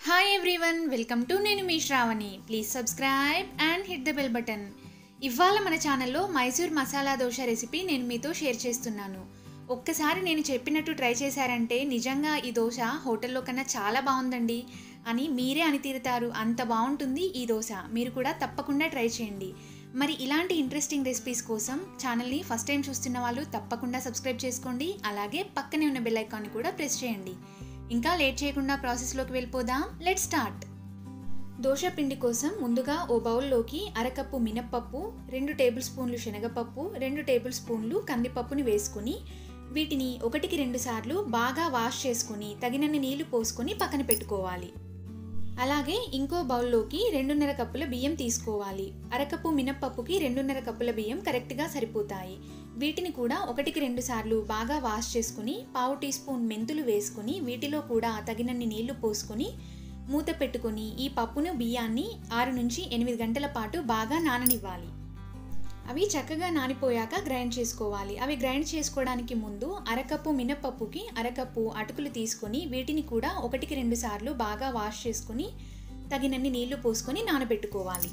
hi everyone welcome to నేను మీ Shravani please subscribe and hit the bell button ఇవాళ మన ఛానల్లో మైసూర్ మసాలా దోశ రెసిపీ నేను మీతో షేర్ చేస్తున్నాను ఒక్కసారి నేను చెప్పినట్టు ట్రై చేశారంటే నిజంగా ఈ దోశ హోటల్లో కన్నా చాలా బాగుందండి అని మీరే అని తీరుతారు అంత బాగుంటుంది ఈ దోశ మీరు కూడా తప్పకుండా ట్రై చేయండి మరి ఇలాంటి ఇంట్రెస్టింగ్ రెసిపీస్ కోసం ఛానల్ని ఫస్ట్ టైం చూస్తున్న వాళ్ళు తప్పకుండా సబ్స్క్రైబ్ చేసుకోండి అలాగే పక్కనే ఉన్న బెల్ ఐకాన్ని కూడా ప్రెస్ చేయండి ఇంకా లేట్ చేయకుండా ప్రాసెస్లోకి వెళ్ళిపోదాం లెట్ స్టార్ట్ దోశ పిండి కోసం ముందుగా ఓ బౌల్లోకి అరకప్పు మినప్పప్పు రెండు టేబుల్ స్పూన్లు శనగపప్పు రెండు టేబుల్ స్పూన్లు కందిపప్పుని వేసుకుని వీటిని ఒకటికి రెండు సార్లు బాగా వాష్ చేసుకుని తగినన్ని నీళ్లు పోసుకొని పక్కన పెట్టుకోవాలి అలాగే ఇంకో బౌల్లోకి రెండున్నర కప్పుల బియ్యం తీసుకోవాలి అరకప్పు మినప్పప్పుకి రెండున్నర కప్పుల బియ్యం కరెక్ట్గా సరిపోతాయి వీటిని కూడా ఒకటికి రెండు సార్లు బాగా వాష్ చేసుకుని పావు టీ స్పూన్ మెంతులు వేసుకుని వీటిలో కూడా తగినన్ని నీళ్లు పోసుకొని మూత పెట్టుకొని ఈ పప్పును బియ్యాన్ని ఆరు నుంచి ఎనిమిది గంటల పాటు బాగా నాననివ్వాలి అవి చక్కగా నానిపోయాక గ్రైండ్ చేసుకోవాలి అవి గ్రైండ్ చేసుకోవడానికి ముందు అరకప్పు మినపప్పుకి అరకప్పు అటుకులు తీసుకొని వీటిని కూడా ఒకటికి రెండు సార్లు బాగా వాష్ చేసుకుని తగినన్ని నీళ్లు పోసుకొని నానబెట్టుకోవాలి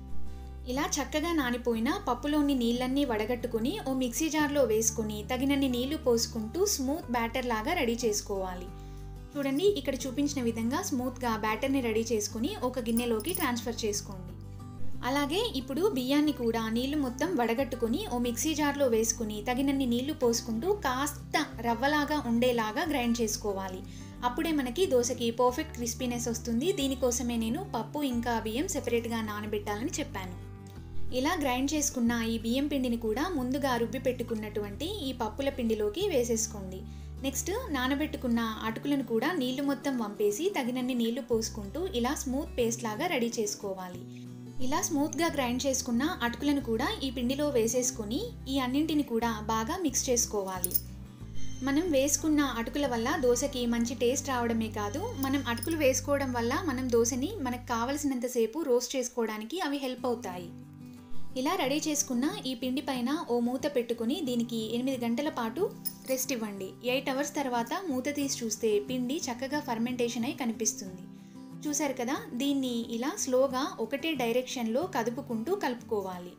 ఇలా చక్కగా నానిపోయిన పప్పులోని నీళ్ళన్నీ వడగట్టుకుని ఓ మిక్సీ జార్లో వేసుకుని తగినన్ని నీళ్లు పోసుకుంటూ స్మూత్ బ్యాటర్ లాగా రెడీ చేసుకోవాలి చూడండి ఇక్కడ చూపించిన విధంగా స్మూత్గా బ్యాటర్ని రెడీ చేసుకుని ఒక గిన్నెలోకి ట్రాన్స్ఫర్ చేసుకోండి అలాగే ఇప్పుడు బియ్యాన్ని కూడా నీళ్లు మొత్తం వడగట్టుకుని ఓ మిక్సీ జార్లో వేసుకుని తగినన్ని నీళ్లు పోసుకుంటూ కాస్త రవ్వలాగా ఉండేలాగా గ్రైండ్ చేసుకోవాలి అప్పుడే మనకి దోశకి పర్ఫెక్ట్ క్రిస్పీనెస్ వస్తుంది దీనికోసమే నేను పప్పు ఇంకా బియ్యం సెపరేట్గా నానబెట్టాలని చెప్పాను ఇలా గ్రైండ్ చేసుకున్న ఈ బియ్యం పిండిని కూడా ముందుగా రుబ్బి పెట్టుకున్నటువంటి ఈ పప్పుల పిండిలోకి వేసేసుకోండి నెక్స్ట్ నానబెట్టుకున్న అటుకులను కూడా నీళ్లు మొత్తం వంపేసి తగినన్ని నీళ్లు పోసుకుంటూ ఇలా స్మూత్ పేస్ట్ లాగా రెడీ చేసుకోవాలి ఇలా స్మూత్గా గ్రైండ్ చేసుకున్న అటుకులను కూడా ఈ పిండిలో వేసేసుకొని ఈ అన్నింటిని కూడా బాగా మిక్స్ చేసుకోవాలి మనం వేసుకున్న అటుకుల వల్ల దోశకి మంచి టేస్ట్ రావడమే కాదు మనం అటుకులు వేసుకోవడం వల్ల మనం దోశని మనకు కావలసినంతసేపు రోస్ట్ చేసుకోవడానికి అవి హెల్ప్ అవుతాయి ఇలా రెడీ చేసుకున్న ఈ పిండి పైన ఓ మూత పెట్టుకుని దీనికి ఎనిమిది గంటల పాటు రెస్ట్ ఇవ్వండి ఎయిట్ అవర్స్ తర్వాత మూత తీసి చూస్తే పిండి చక్కగా ఫర్మెంటేషన్ అయి కనిపిస్తుంది చూశారు కదా దీన్ని ఇలా స్లోగా ఒకటే డైరెక్షన్లో కదుపుకుంటూ కలుపుకోవాలి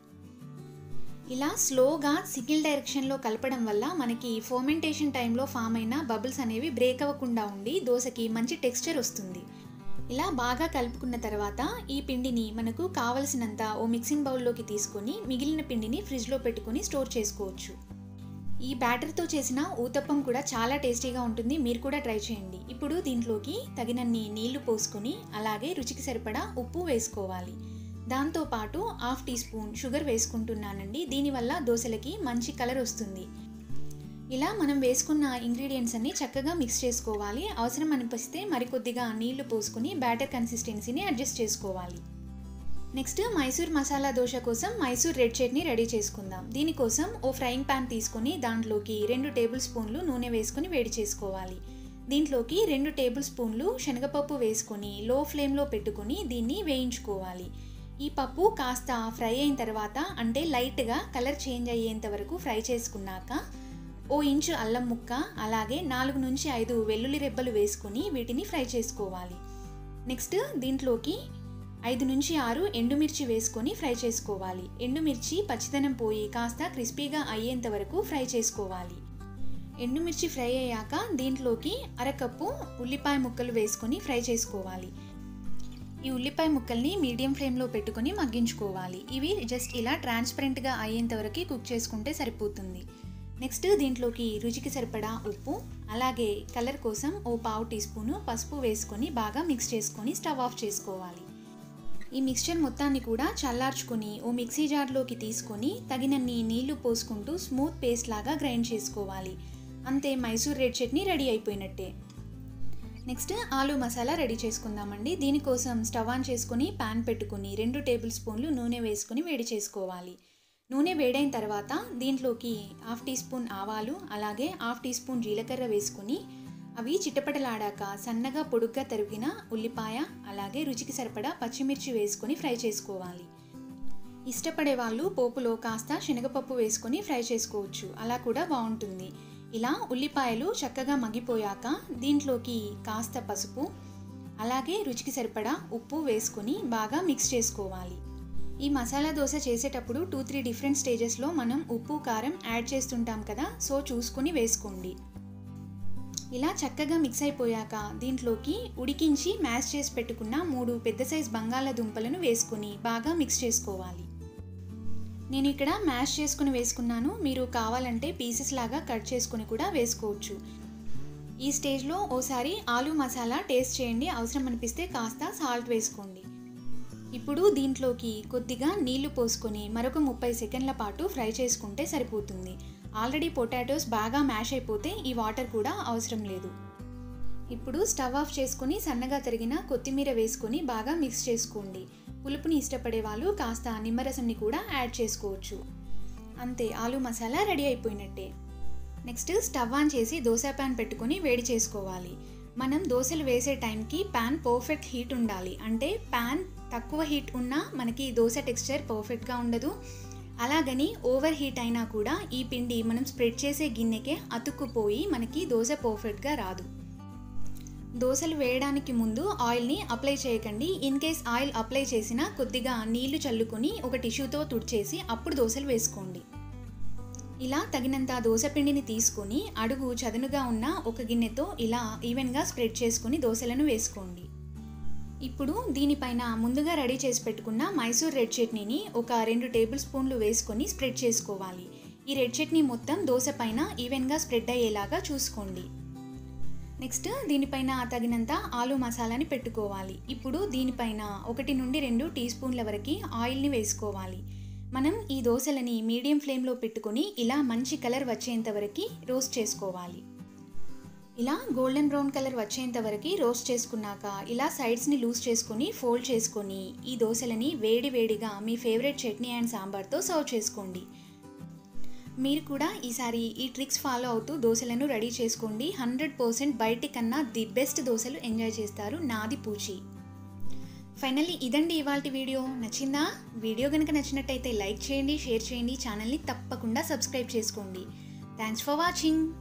ఇలా స్లోగా సిగిల్ డైరెక్షన్లో కలపడం వల్ల మనకి ఫర్మెంటేషన్ టైంలో ఫామ్ అయిన బబుల్స్ అనేవి బ్రేక్ అవ్వకుండా ఉండి దోశకి మంచి టెక్స్చర్ వస్తుంది ఇలా బాగా కలుపుకున్న తర్వాత ఈ పిండిని మనకు కావలసినంత ఓ మిక్సింగ్ బౌల్లోకి తీసుకొని మిగిలిన పిండిని ఫ్రిడ్జ్లో పెట్టుకొని స్టోర్ చేసుకోవచ్చు ఈ బ్యాటర్తో చేసిన ఊతప్పం కూడా చాలా టేస్టీగా ఉంటుంది మీరు కూడా ట్రై చేయండి ఇప్పుడు దీంట్లోకి తగినన్ని నీళ్లు పోసుకొని అలాగే రుచికి సరిపడా ఉప్పు వేసుకోవాలి దాంతోపాటు హాఫ్ టీ స్పూన్ షుగర్ వేసుకుంటున్నానండి దీనివల్ల దోశలకి మంచి కలర్ వస్తుంది ఇలా మనం వేసుకున్న ఇంగ్రీడియంట్స్ అన్ని చక్కగా మిక్స్ చేసుకోవాలి అవసరం అనిపిస్తే మరికొద్దిగా నీళ్లు పోసుకొని బ్యాటర్ కన్సిస్టెన్సీని అడ్జస్ట్ చేసుకోవాలి నెక్స్ట్ మైసూర్ మసాలా దోశ కోసం మైసూర్ రెడ్ చట్నీ రెడీ చేసుకుందాం దీనికోసం ఓ ఫ్రైయింగ్ ప్యాన్ తీసుకొని దాంట్లోకి రెండు టేబుల్ స్పూన్లు నూనె వేసుకొని వేడి చేసుకోవాలి దీంట్లోకి రెండు టేబుల్ స్పూన్లు శనగపప్పు వేసుకొని లో ఫ్లేమ్లో పెట్టుకొని దీన్ని వేయించుకోవాలి ఈ పప్పు కాస్త ఫ్రై అయిన తర్వాత అంటే లైట్గా కలర్ చేంజ్ అయ్యేంత వరకు ఫ్రై చేసుకున్నాక ఓ ఇంచు అల్లం ముక్క అలాగే నాలుగు నుంచి ఐదు వెల్లుల్లి రెబ్బలు వేసుకొని వీటిని ఫ్రై చేసుకోవాలి నెక్స్ట్ దీంట్లోకి ఐదు నుంచి ఆరు ఎండుమిర్చి వేసుకొని ఫ్రై చేసుకోవాలి ఎండుమిర్చి పచ్చిదనం పోయి కాస్త క్రిస్పీగా అయ్యేంత వరకు ఫ్రై చేసుకోవాలి ఎండుమిర్చి ఫ్రై అయ్యాక దీంట్లోకి అరకప్పు ఉల్లిపాయ ముక్కలు వేసుకొని ఫ్రై చేసుకోవాలి ఈ ఉల్లిపాయ ముక్కల్ని మీడియం ఫ్లేమ్లో పెట్టుకొని మగ్గించుకోవాలి ఇవి జస్ట్ ఇలా ట్రాన్స్పరెంట్గా అయ్యేంత వరకు కుక్ చేసుకుంటే సరిపోతుంది నెక్స్ట్ దీంట్లోకి రుచికి సరిపడా ఉప్పు అలాగే కలర్ కోసం ఓ పావు టీ స్పూను పసుపు వేసుకొని బాగా మిక్స్ చేసుకొని స్టవ్ ఆఫ్ చేసుకోవాలి ఈ మిక్స్చర్ మొత్తాన్ని కూడా చల్లార్చుకొని ఓ మిక్సీ జార్లోకి తీసుకొని తగినన్ని నీళ్లు పోసుకుంటూ స్మూత్ పేస్ట్ లాగా గ్రైండ్ చేసుకోవాలి అంతే మైసూర్ రెడ్ చట్నీ రెడీ అయిపోయినట్టే నెక్స్ట్ ఆలు మసాలా రెడీ చేసుకుందామండి దీనికోసం స్టవ్ ఆన్ చేసుకొని ప్యాన్ పెట్టుకుని రెండు టేబుల్ స్పూన్లు నూనె వేసుకొని వేడి చేసుకోవాలి నూనె వేడైన తర్వాత దీంట్లోకి హాఫ్ టీ స్పూన్ ఆవాలు అలాగే హాఫ్ టీ స్పూన్ జీలకర్ర వేసుకుని అవి చిట్టపటలాడాక సన్నగా పొడుగ్గా తరిగిన ఉల్లిపాయ అలాగే రుచికి సరిపడా పచ్చిమిర్చి వేసుకొని ఫ్రై చేసుకోవాలి ఇష్టపడే వాళ్ళు పోపులో కాస్త శనగపప్పు వేసుకొని ఫ్రై చేసుకోవచ్చు అలా కూడా బాగుంటుంది ఇలా ఉల్లిపాయలు చక్కగా మగ్గిపోయాక దీంట్లోకి కాస్త పసుపు అలాగే రుచికి సరిపడా ఉప్పు వేసుకొని బాగా మిక్స్ చేసుకోవాలి ఈ మసాలా దోశ చేసేటప్పుడు టూ త్రీ డిఫరెంట్ స్టేజెస్లో మనం ఉప్పు కారం యాడ్ చేస్తుంటాం కదా సో చూసుకొని వేసుకోండి ఇలా చక్కగా మిక్స్ అయిపోయాక దీంట్లోకి ఉడికించి మ్యాష్ చేసి పెట్టుకున్న మూడు పెద్ద సైజ్ బంగాళాదుంపలను వేసుకొని బాగా మిక్స్ చేసుకోవాలి నేను ఇక్కడ మ్యాష్ చేసుకుని వేసుకున్నాను మీరు కావాలంటే పీసెస్ లాగా కట్ చేసుకుని కూడా వేసుకోవచ్చు ఈ స్టేజ్లో ఓసారి ఆలు మసాలా టేస్ట్ చేయండి అవసరం అనిపిస్తే కాస్త సాల్ట్ వేసుకోండి ఇప్పుడు దీంట్లోకి కొద్దిగా నీళ్లు పోసుకొని మరొక ముప్పై సెకండ్ల పాటు ఫ్రై చేసుకుంటే సరిపోతుంది ఆల్రెడీ పొటాటోస్ బాగా మ్యాష్ అయిపోతే ఈ వాటర్ కూడా అవసరం లేదు ఇప్పుడు స్టవ్ ఆఫ్ చేసుకుని సన్నగా తరిగిన కొత్తిమీర వేసుకొని బాగా మిక్స్ చేసుకోండి పులుపుని ఇష్టపడే వాళ్ళు కాస్త నిమ్మరసంని కూడా యాడ్ చేసుకోవచ్చు అంతే ఆలు మసాలా రెడీ అయిపోయినట్టే నెక్స్ట్ స్టవ్ ఆన్ చేసి దోశ ప్యాన్ పెట్టుకొని వేడి చేసుకోవాలి మనం దోశలు వేసే టైంకి ప్యాన్ పర్ఫెక్ట్ హీట్ ఉండాలి అంటే ప్యాన్ తక్కువ హీట్ ఉన్నా మనకి దోశ టెక్స్చర్ పర్ఫెక్ట్గా ఉండదు అలాగని ఓవర్ హీట్ అయినా కూడా ఈ పిండి మనం స్ప్రెడ్ చేసే గిన్నెకే అతుక్కుపోయి మనకి దోశ పర్ఫెక్ట్గా రాదు దోశలు వేయడానికి ముందు ఆయిల్ని అప్లై చేయకండి ఇన్ కేస్ ఆయిల్ అప్లై చేసినా కొద్దిగా నీళ్లు చల్లుకొని ఒక టిష్యూతో తుడిచేసి అప్పుడు దోశలు వేసుకోండి ఇలా తగినంత దోశపిండిని తీసుకొని అడుగు చదునుగా ఉన్న ఒక గిన్నెతో ఇలా ఈవెన్గా స్ప్రెడ్ చేసుకొని దోశలను వేసుకోండి ఇప్పుడు దీనిపైన ముందుగా రెడీ చేసి పెట్టుకున్న మైసూర్ రెడ్ చట్నీని ఒక రెండు టేబుల్ స్పూన్లు వేసుకొని స్ప్రెడ్ చేసుకోవాలి ఈ రెడ్ చట్నీ మొత్తం దోశ పైన ఈవెన్గా స్ప్రెడ్ అయ్యేలాగా చూసుకోండి నెక్స్ట్ దీనిపైన తగినంత ఆలు మసాలాని పెట్టుకోవాలి ఇప్పుడు దీనిపైన ఒకటి నుండి రెండు టీ స్పూన్ల వరకు ఆయిల్ని వేసుకోవాలి మనం ఈ దోశలని మీడియం ఫ్లేమ్లో పెట్టుకొని ఇలా మంచి కలర్ వచ్చేంత వరకు రోస్ట్ చేసుకోవాలి ఇలా గోల్డెన్ బ్రౌన్ కలర్ వచ్చేంత వరకు రోస్ట్ చేసుకున్నాక ఇలా సైడ్స్ని లూజ్ చేసుకొని ఫోల్డ్ చేసుకొని ఈ దోశలని వేడి వేడిగా మీ ఫేవరెట్ చట్నీ అండ్ సాంబార్తో సర్వ్ చేసుకోండి మీరు కూడా ఈసారి ఈ ట్రిక్స్ ఫాలో అవుతూ దోశలను రెడీ చేసుకోండి హండ్రెడ్ పర్సెంట్ బయటి కన్నా ది బెస్ట్ దోశలు ఎంజాయ్ చేస్తారు నాది పూచి ఫైనల్లీ ఇదండి ఇవాళ వీడియో నచ్చిందా వీడియో కనుక నచ్చినట్టయితే లైక్ చేయండి షేర్ చేయండి ఛానల్ని తప్పకుండా సబ్స్క్రైబ్ చేసుకోండి థ్యాంక్స్ ఫర్ వాచింగ్